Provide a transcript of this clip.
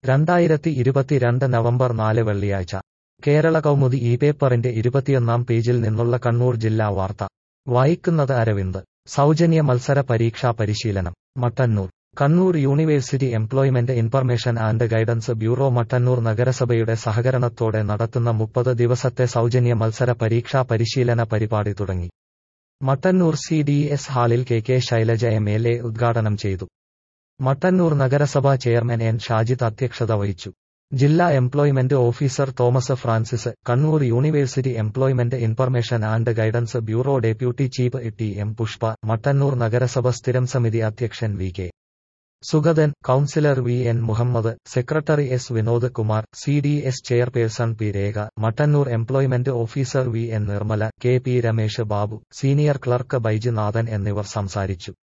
രണ്ടായിരത്തി ഇരുപത്തിരണ്ട് നവംബർ നാല് വെള്ളിയാഴ്ച കേരള കൗമുദി ഈ പേപ്പറിന്റെ ഇരുപത്തിയൊന്നാം പേജിൽ നിന്നുള്ള കണ്ണൂർ ജില്ലാ വാർത്ത വായിക്കുന്നത് അരവിന്ദ് സൗജന്യ മത്സര പരീക്ഷാ പരിശീലനം Mattannur Kannur university employment information and guidance bureau Mattannur നഗരസഭയുടെ സഹകരണത്തോടെ നടത്തുന്ന മുപ്പത് ദിവസത്തെ സൗജന്യ മത്സര പരീക്ഷാ പരിശീലന പരിപാടി തുടങ്ങി മട്ടന്നൂർ സി ഡി എസ് ഹാളിൽ K K Shailaja M L A ഉദ്ഘാടനം ചെയ്തു മട്ടന്നൂർ നഗരസഭാ ചെയർമാൻ എൻ ഷാജിദ് അധ്യക്ഷത വഹിച്ചു ജില്ലാ employment officer Thomas Francis Kannur university employment information and guidance bureau deputy chief T M Pushpa Mattannur നഗരസഭ സ്ഥിരം സമിതി അധ്യക്ഷൻ V K Sugathan councillor V N Muhammad secretary S Vinod Kumar C D S chairperson P Rekha Mattannur employment officer V N Nirmala K P Ramesh Babu senior clerk Baijunathan എന്നിവർ സംസാരിച്ചു